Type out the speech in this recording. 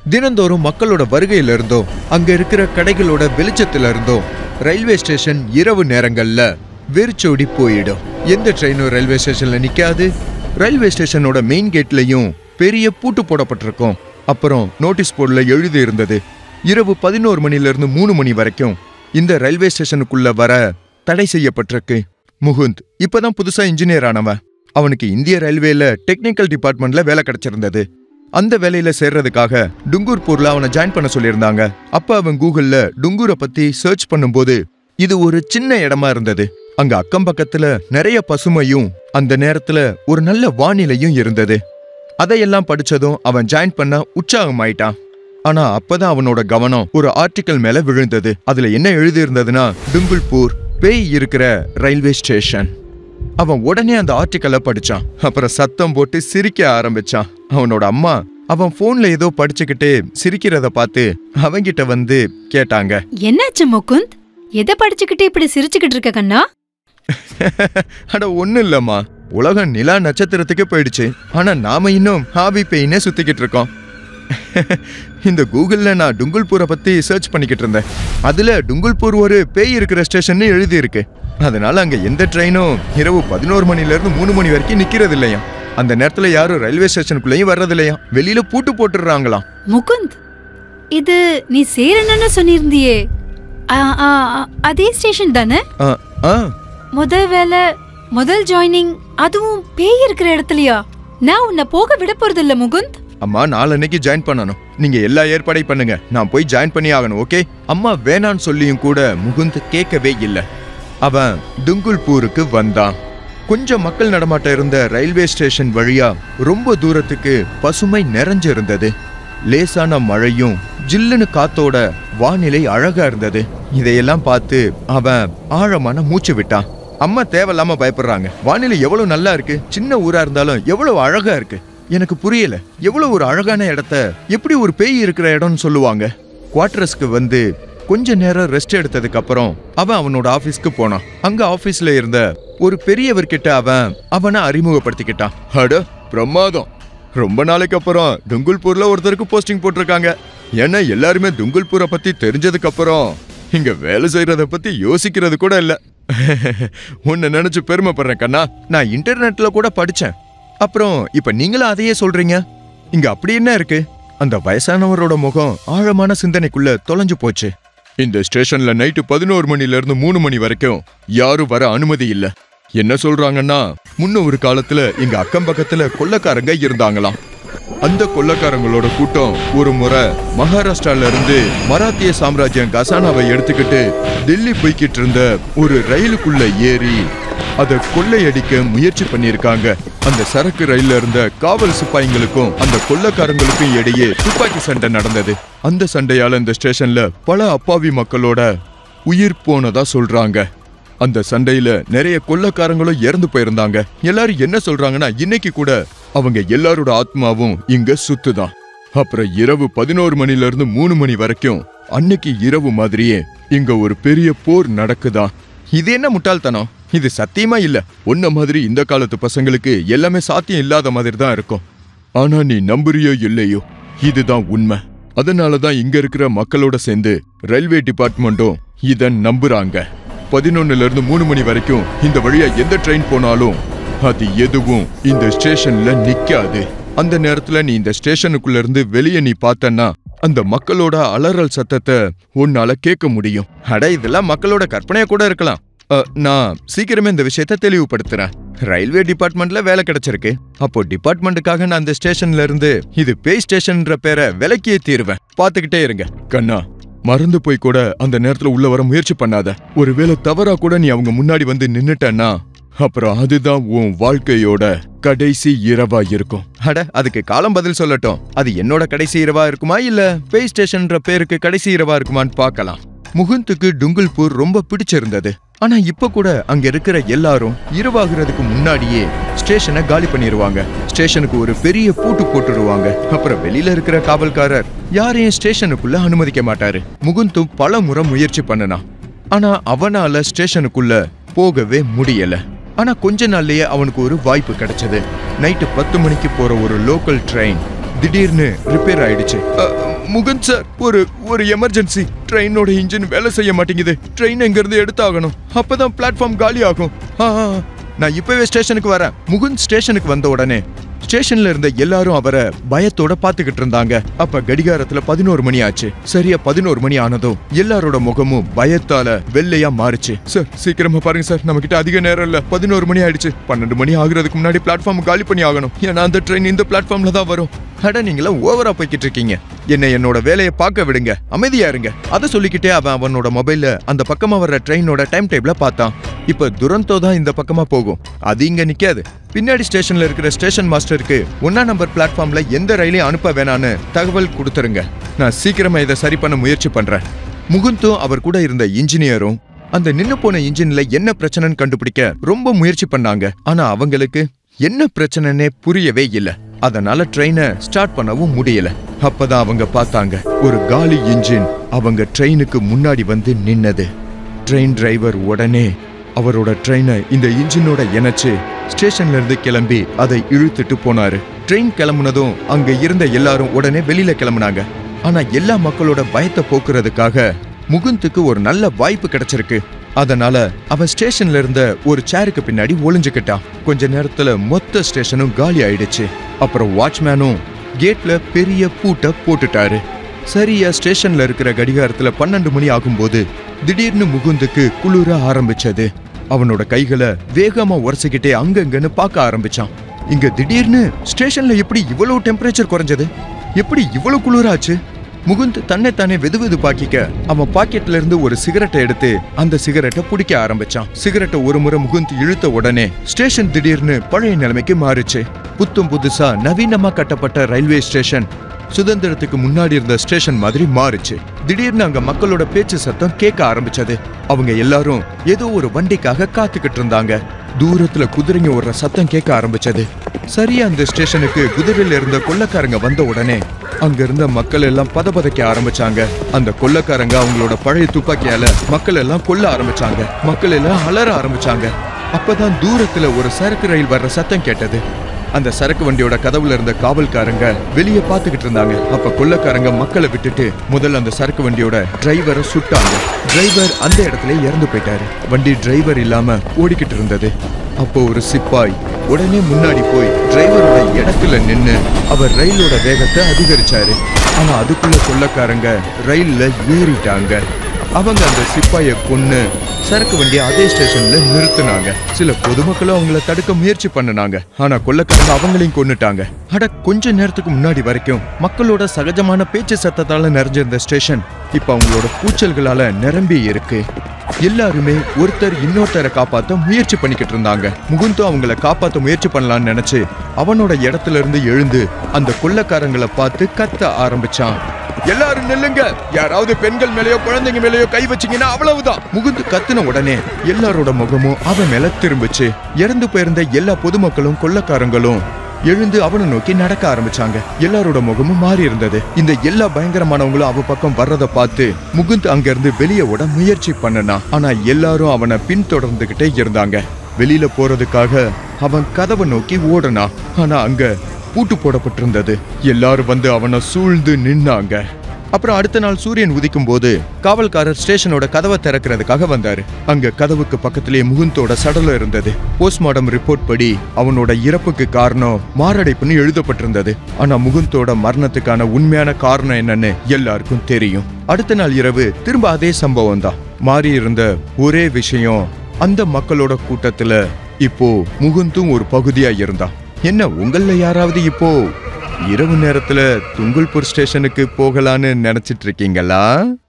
தினந்தோறும் மக்களோட வருகையில இருந்தும் அங்க இருக்கிற கடைகளோட வெளிச்சத்துல இருந்தும் ரயில்வே ஸ்டேஷன் இரவு நேரங்கள்ல வெறிச்சோடி போயிடும் எந்த ட்ரெயினும் ரயில்வே ஸ்டேஷன்ல நிக்காது ரயில்வே ஸ்டேஷனோட மெயின் கேட்லயும் பெரிய பூட்டு போடப்பட்டிருக்கும் அப்புறம் நோட்டீஸ் போர்டுல எழுதி இருந்தது இரவு பதினோரு மணில இருந்து மூணு மணி வரைக்கும் இந்த ரயில்வே ஸ்டேஷனுக்குள்ள வர தடை செய்யப்பட்டிருக்கு முகுந்த் இப்பதான் புதுசா இன்ஜினியர் ஆனவன் அவனுக்கு இந்திய ரயில்வேல டெக்னிக்கல் டிபார்ட்மெண்ட்ல வேலை கிடைச்சிருந்தது அந்த வேலையில சேர்றதுக்காக டுங்கூர்பூர்ல அவனை ஜாயின் பண்ண சொல்லியிருந்தாங்க அப்ப அவன் கூகுள்ல டுங்கூரை பத்தி சர்ச் பண்ணும்போது இது ஒரு சின்ன இடமா இருந்தது அங்க அக்கம் பக்கத்துல நிறைய பசுமையும் அந்த நேரத்துல ஒரு நல்ல வானிலையும் இருந்தது அதையெல்லாம் படிச்சதும் அவன் ஜாயின் பண்ண உற்சாகமாயிட்டான் ஆனா அப்பதான் அவனோட கவனம் ஒரு ஆர்டிக்கல் மேல விழுந்தது அதுல என்ன எழுதி இருந்ததுன்னா டிம்பிள்பூர் பேய் இருக்கிற ரயில்வே ஸ்டேஷன் அவன் உடனே அந்த ஆர்டிக்கலை படிச்சான் அப்புறம் சத்தம் போட்டு சிரிக்க ஆரம்பிச்சான் அவனோட அம்மா அவன் போன்ல ஏதோ படிச்சுக்கிட்டு சிரிக்கிறத பார்த்து அவங்கிட்ட வந்து கேட்டாங்க என்னாச்சு முகுந்த் எதை படிச்சுக்கிட்டு இப்படி சிரிச்சுக்கிட்டு இருக்க கண்ணா அட ஒண்ணு இல்லம்மா உலகம் நிலா நட்சத்திரத்துக்கு போயிடுச்சு ஆனா நாம இன்னும் ஹாபி பெயினே சுத்திக்கிட்டு இருக்கோம் இந்த கூகுள்ல நான் டுங்குல்பூரை பத்தி சர்ச் பண்ணிக்கிட்டு இருந்தேன் அதுல டுங்குல்பூர் ஒரு பேய் இருக்கிற ஸ்டேஷன் எழுதி இருக்கு அதனால அங்க எந்த ட்ரெயினும் இரவு பதினோரு மணில இருந்து மூணு மணி வரைக்கும் நிக்கிறது இல்லையா அந்த நேரத்துல யாரும் ரயில்வே ஸ்டேஷனுக்குள்ளேயும் வர்றது இல்லையா வெளியில பூட்டு போட்டுடுறாங்களாம் முகுந்த் இது நீ சேரணும்னு சொல்லியிருந்தியே ஆ, ஆ, ஆ, அதே ஸ்டேஷன் தானே ஆ, ஆ முதல் வேலை முதல் ஜாயினிங் அதுவும் பேய் இருக்கிற இடத்துலயா நான் உன்னை போக விட போறது இல்ல முகுந்த் அம்மா நாளன்னைக்கு ஜாயின் பண்ணணும் நீங்க எல்லா ஏற்பாடையும் பண்ணுங்க நான் போய் ஜாயின் பண்ணி ஆகணும் ஓகே அம்மா வேணான்னு சொல்லியும் கூட முகுந்த் கேட்கவே இல்ல அவன் டுங்குல்பூருக்கு வந்தான் கொஞ்சம் மக்கள் நடமாட்டம் இருந்த ரயில்வே ஸ்டேஷன் வழியா ரொம்ப தூரத்துக்கு பசுமை நிறைஞ்சு இருந்தது லேசான மழையும் ஜில்லுன்னு காத்தோட வானிலை அழகா இருந்தது இதையெல்லாம் பார்த்து அவன் ஆழமான மூச்சு விட்டான் அம்மா தேவையில்லாம பயப்படுறாங்க வானிலை எவ்வளவு நல்லா இருக்கு சின்ன ஊரா இருந்தாலும் எவ்வளவு அழகா இருக்கு எனக்கு புரியல எவ்வளவு ஒரு அழகான இடத்த எப்படி ஒரு பேய் இருக்கிற இடம்னு சொல்லுவாங்க குவார்டர்ஸ்க்கு வந்து கொஞ்ச நேரம் ரெஸ்ட் எடுத்ததுக்கு அப்புறம் அவன் அவனோட ஆபீஸ்க்கு போனான் அங்க ஆபீஸ்ல இருந்த ஒரு பெரியவர்கிட்ட அவன் அவனை அறிமுகப்படுத்திக்கிட்டான் அட பிரமாதம் ரொம்ப நாளைக்கு அப்புறம் துங்குல்பூர்ல ஒருத்தருக்கு போஸ்டிங் போட்டிருக்காங்க ஏன்னா எல்லாருமே துங்குல்பூரை பத்தி தெரிஞ்சதுக்கு அப்புறம் இங்க வேலை செய்யறத பத்தி யோசிக்கிறது கூட இல்ல உன்னை நினைச்சு பெருமைப்படுறேன் கண்ணா நான் இன்டர்நெட்ல கூட படிச்சேன் அப்புறம் இப்ப நீங்களும் அதையே சொல்றீங்க இங்க அப்படி என்ன இருக்கு அந்த வயசானவரோட முகம் ஆழமான சிந்தனைக்குள்ள தொலைஞ்சு போச்சு இந்த ஸ்டேஷன்ல நைட்டு பதினோரு மணில இருந்து மூணு மணி வரைக்கும் யாரும் வர அனுமதி இல்ல என்ன சொல்றாங்கன்னா முன்ன ஒரு காலத்துல எங்க அக்கம் பக்கத்துல கொள்ளக்காரங்க இருந்தாங்களாம் அந்த கொள்ளக்காரங்களோட கூட்டம் ஒரு முறை மகாராஷ்டிரால இருந்து மராத்திய சாம்ராஜ்யம் கசானாவை எடுத்துக்கிட்டு டெல்லி போய்கிட்டு இருந்த ஒரு ரயிலுக்குள்ள ஏறி அதை கொள்ளையடிக்க முயற்சி பண்ணியிருக்காங்க அந்த சரக்கு ரயில்ல இருந்த காவல் சிப்பாய்ங்களுக்கும் அந்த கொள்ளக்காரங்களுக்கும் இடையே துப்பாக்கி சண்டை நடந்தது அந்த சண்டையால இந்த ஸ்டேஷன்ல பல அப்பாவி மக்களோட உயிர் போனதா சொல்றாங்க அந்த சண்டையில நிறைய கொள்ளக்காரங்களும் இறந்து போயிருந்தாங்க எல்லாரும் என்ன சொல்றாங்கன்னா இன்னைக்கு கூட அவங்க எல்லாரோட ஆத்மாவும் இங்க சுத்துதான் அப்புறம் இரவு பதினோரு மணில இருந்து மூணு மணி வரைக்கும் அன்னைக்கு இரவு மாதிரியே இங்க ஒரு பெரிய போர் நடக்குதா இது என்ன முட்டாள்தனம் இது சத்தியமா இல்ல உன்ன மாதிரி இந்த காலத்து பசங்களுக்கு எல்லாமே சாத்தியம் இல்லாத மாதிரி தான் இருக்கும் ஆனா நீ நம்புறியோ இல்லையோ இதுதான் உண்மை அதனால தான் இங்க இருக்கிற மக்களோட சேர்ந்து ரயில்வே டிபார்ட்மெண்ட்டும் இத நம்புறாங்க பதினொன்னுல இருந்து மூணு மணி வரைக்கும் இந்த வழியா எந்த ட்ரெயின் போனாலும் அது எதுவும் இந்த ஸ்டேஷன்ல நிக்காது அந்த நேரத்துல நீ இந்த ஸ்டேஷனுக்குள்ள இருந்து வெளியே நீ பார்த்தன்னா அந்த மக்களோட அலறல் சத்தத்தை உன்னால கேட்க முடியும் அட இதெல்லாம் மக்களோட கற்பனையா கூட இருக்கலாம் அ, நான் சீக்கிரமே இந்த விஷயத்த தெளிவுபடுத்துறேன் ரயில்வே டிபார்ட்மெண்ட்ல வேலை கிடைச்சிருக்கு அப்போ டிபார்ட்மெண்ட்டுக்காக நான் அந்த ஸ்டேஷன்ல இருந்து இது பேய் ஸ்டேஷன்ன்ற பேரை விலக்கியே தீருவேன் பாத்துக்கிட்டே இருங்க கண்ணா மறந்து போய் கூட அந்த நேரத்துல உள்ள வர முயற்சி பண்ணாத ஒருவேளை தவறா கூட நீ அவங்க முன்னாடி வந்து நின்னுட்டன்னா அப்புறம் அதுதான் உன் வாழ்க்கையோட கடைசி இரவா இருக்கும் அட அதுக்கு காலம் பதில் சொல்லட்டும் அது என்னோட கடைசி இரவா இருக்குமா இல்ல பேய் ஸ்டேஷன்ன்ற பேருக்கு கடைசி இரவா இருக்குமான்னு பார்க்கலாம் முகுந்துக்கு டுங்குல்பூர் ரொம்ப பிடிச்சிருந்தது ஆனா இப்ப கூட அங்க இருக்கிற எல்லாரும் இரவாகிறதுக்கு முன்னாடியே ஸ்டேஷனை காலி பண்ணிடுவாங்க ஸ்டேஷனுக்கு ஒரு பெரிய பூட்டு போட்டுடுவாங்க அப்புறம் வெளியில இருக்கிற காவல்காரர் யாரையும் ஸ்டேஷனுக்குள்ள அனுமதிக்க மாட்டாரு முகுந்தும் பல முறை முயற்சி பண்ணனான் ஆனா அவனால ஸ்டேஷனுக்குள்ள போகவே முடியல ஆனா கொஞ்ச நாள்லயே அவனுக்கு ஒரு வாய்ப்பு கிடைச்சது நைட்டு பத்து மணிக்கு போற ஒரு லோக்கல் ட்ரெயின் திடீர்னு ரிப்பேர் ஆயிடுச்சு அ, முகுந்த் சார் ஒரு ஒரு எமர்ஜென்சி ட்ரெயினோட இன்ஜின் வேலை செய்ய மாட்டேங்குது ட்ரெயின் எங்க இருந்து எடுத்தாகணும் அப்பதான் பிளாட்ஃபார்ம் காலி ஆகும் ஆ, ஆ, ஆ. நான் இப்பவே ஸ்டேஷனுக்கு வரேன் முகுந்த் ஸ்டேஷனுக்கு வந்த உடனே ஸ்டேஷன்ல இருந்த எல்லாரும் அவரை பயத்தோட பாத்துக்கிட்டு இருந்தாங்க அப்ப கடிகாரத்துல பதினோரு மணி ஆச்சு சரியா பதினோரு மணி ஆனதும் எல்லாரோட முகமும் பயத்தால வெள்ளையா மாறுச்சு சார் சீக்கிரமா பாருங்க சார் நம்ம கிட்ட அதிக நேரம் இல்ல பதினோரு மணி ஆயிடுச்சு பன்னெண்டு மணி ஆகுறதுக்கு முன்னாடி பிளாட்ஃபார்ம் காலி பண்ணி ஆகணும் ஏன்னா அந்த ட்ரெயின் இந்த பிளாட்ஃபார்ம்ல தான் வரும் அட நீங்களா ஓவரா போய்கிட்டு இருக்கீங்க என்ன என்னோட வேலையை பார்க்க விடுங்க அமைதியா இருங்க அதை சொல்லிக்கிட்டே அவன் அவனோட மொபைல்ல அந்த பக்கமா வர்ற ட்ரெயினோட டைம் டேபிள பார்த்தான் இப்ப துரந்தோ தான் இந்த பக்கமா போகும் அது இங்க நிக்காது பின்னாடி ஸ்டேஷன்ல இருக்கிற ஸ்டேஷன் மாஸ்டருக்கு ஒன்னா நம்பர் பிளாட்ஃபார்ம்ல எந்த ரயிலையும் அனுப்ப வேணான்னு தகவல் கொடுத்துருங்க நான் சீக்கிரமா இதை சரி பண்ண முயற்சி பண்றேன் முகுந்தும் அவர் கூட இருந்த இன்ஜினியரும் அந்த நின்னு போன இன்ஜின்ல என்ன பிரச்சனைன்னு கண்டுபிடிக்க ரொம்ப முயற்சி பண்ணாங்க ஆனா அவங்களுக்கு என்ன பிரச்சனைனே புரியவே இல்ல அதனால ட்ரெயினை ஸ்டார்ட் பண்ணவும் முடியல அப்பதான் அவங்க பார்த்தாங்க ஒரு காலி இன்ஜின் அவங்க ட்ரெயினுக்கு முன்னாடி வந்து நின்னது ட்ரெயின் டிரைவர் உடனே அவரோட ட்ரெயினை இந்த இன்ஜினோட இணைச்சு ஸ்டேஷன்ல இருந்து கிளம்பி அதை இழுத்துட்டு போனாரு ட்ரெயின் கிளம்புனதும் அங்க இருந்த எல்லாரும் உடனே வெளியில கிளம்புனாங்க ஆனா எல்லா மக்களோட பயத்தை போக்குறதுக்காக முகுந்துக்கு ஒரு நல்ல வாய்ப்பு கிடைச்சிருக்கு அதனால அவன் ஸ்டேஷன்ல இருந்த ஒரு சேருக்கு பின்னாடி ஒளிஞ்சுக்கிட்டான் கொஞ்ச நேரத்துல மொத்த ஸ்டேஷனும் காலி ஆயிடுச்சு அப்புறம் வாட்ச்மேனும் கேட்ல பெரிய பூட்டை போட்டுட்டாரு சரியா ஸ்டேஷன்ல இருக்கிற கடிகாரத்துல பன்னெண்டு மணி ஆகும்போது திடீர்னு முகுந்துக்கு குளிர ஆரம்பிச்சது அவனோட கைகளை வேகமா உரசிக்கிட்டே அங்கங்கன்னு பார்க்க ஆரம்பிச்சான் இங்க திடீர்னு ஸ்டேஷன்ல எப்படி இவ்வளவு டெம்பரேச்சர் குறைஞ்சது எப்படி இவ்வளவு குளிராச்சு முகுந்த் தன்னை தானே வெது வெது பாக்கிக்க அவன் பாக்கெட்ல இருந்து ஒரு சிகரெட்டை எடுத்து அந்த சிகரெட்டை பிடிக்க ஆரம்பிச்சான் சிகரெட்டை ஒரு முறை முகுந்த் இழுத்த உடனே ஸ்டேஷன் திடீர்னு பழைய நிலைமைக்கு மாறுச்சு புத்தும் புதுசா நவீனமா கட்டப்பட்ட ரயில்வே ஸ்டேஷன் சுதந்திரத்துக்கு முன்னாடி இருந்த ஸ்டேஷன் மாதிரி மாறுச்சு திடீர்னு அங்க மக்களோட பேச்சு சத்தம் கேட்க ஆரம்பிச்சது அவங்க எல்லாரும் ஏதோ ஒரு வண்டிக்காக காத்துக்கிட்டு இருந்தாங்க தூரத்துல குதிரைங்க ஓடுற சத்தம் கேட்க ஆரம்பிச்சது சரியா அந்த ஸ்டேஷனுக்கு குதிரையில இருந்த கொள்ளக்காரங்க வந்த உடனே அங்க இருந்த மக்கள் எல்லாம் பதபதைக்க ஆரம்பிச்சாங்க அந்த கொள்ளக்காரங்க அவங்களோட பழைய துப்பாக்கியால மக்கள் எல்லாம் கொல்ல ஆரம்பிச்சாங்க மக்கள் எல்லாம் அலற ஆரம்பிச்சாங்க அப்பதான் தூரத்துல ஒரு சரக்கு ரயில் வர்ற சத்தம் கேட்டது அந்த சரக்கு வண்டியோட கதவுல இருந்த காவல்காரங்க வெளியே பார்த்துக்கிட்டு இருந்தாங்க அப்ப கொள்ளக்காரங்க மக்களை விட்டுட்டு முதல்ல அந்த சரக்கு வண்டியோட டிரைவரை சுட்டாங்க டிரைவர் அந்த இடத்துல இறந்து போயிட்டாரு வண்டி டிரைவர் இல்லாம ஓடிக்கிட்டு இருந்தது அப்போ ஒரு சிப்பாய் உடனே முன்னாடி போய் டிரைவரோட இடத்துல நின்னு அவர் ரயிலோட வேகத்தை அதிகரிச்சாரு ஆனா அதுக்குள்ள கொள்ளக்காரங்க ரயில்ல ஏறிட்டாங்க அவங்க அந்த சிப்பாயை கொன்னு சரக்கு வண்டியை அதே ஸ்டேஷன்ல நிறுத்துனாங்க சில பொதுமக்களும் அவங்கள தடுக்க முயற்சி பண்ணுனாங்க ஆனா கொள்ளக்காரங்க அவங்களையும் கொன்னுட்டாங்க அட கொஞ்ச நேரத்துக்கு முன்னாடி வரைக்கும் மக்களோட சகஜமான பேச்சு சத்தத்தால நிறைஞ்சிருந்த ஸ்டேஷன் இப்ப அவங்களோட கூச்சல்களால நிரம்பி இருக்கு எல்லாருமே ஒருத்தர் இன்னொருத்தரை காப்பாத்த முயற்சி பண்ணிக்கிட்டு இருந்தாங்க முகுந்து அவங்கள காப்பாத்த முயற்சி பண்ணலாம்னு நினைச்சு அவனோட இடத்துல இருந்து எழுந்து அந்த கொள்ளக்காரங்களை பார்த்து கத்த ஆரம்பிச்சான் எல்லாரும் நில்லுங்க யாராவது பெண்கள் மேலயோ குழந்தைங்க மேலயோ கை வச்சீங்கன்னா அவ்வளவுதான் முகுந்து கத்துன உடனே எல்லாரோட முகமும் அவன் மேல திரும்பிச்சு இறந்து போயிருந்த எல்லா பொதுமக்களும் கொள்ளக்காரங்களும் எழுந்து அவனை நோக்கி நடக்க ஆரம்பிச்சாங்க எல்லாரோட முகமும் மாறி இருந்தது இந்த எல்லா பயங்கரமானவங்களும் அவ பக்கம் வர்றத பார்த்து முகுந்த் அங்க இருந்து வெளியே ஓட முயற்சி பண்ணனான் ஆனா எல்லாரும் அவனை பின்தொடர்ந்துகிட்டே இருந்தாங்க வெளியில போறதுக்காக அவன் கதவை நோக்கி ஓடனான் ஆனா அங்க பூட்டு போடப்பட்டிருந்தது எல்லாரும் வந்து அவனை சூழ்ந்து நின்னாங்க அப்புறம் அடுத்த நாள் சூரியன் உதிக்கும் போது காவல்காரர் ஸ்டேஷனோட கதவை திறக்கிறதுக்காக வந்தாரு அங்க கதவுக்கு பக்கத்திலேயே முகுந்தோட சடலம் இருந்தது போஸ்ட்மார்டம் ரிப்போர்ட் படி அவனோட இறப்புக்கு காரணம் மாரடைப்புன்னு எழுதப்பட்டிருந்தது ஆனா முகுந்தோட மரணத்துக்கான உண்மையான காரணம் என்னன்னு எல்லாருக்கும் தெரியும் அடுத்த நாள் இரவு திரும்ப அதே சம்பவம் தான் மாறி இருந்த ஒரே விஷயம் அந்த மக்களோட கூட்டத்துல இப்போ முகுந்தும் ஒரு பகுதியா இருந்தான் என்ன உங்கள யாராவது இப்போ இரவு நேரத்துல துங்குல்பூர் ஸ்டேஷனுக்கு போகலான்னு நினைச்சிட்டு இருக்கீங்களா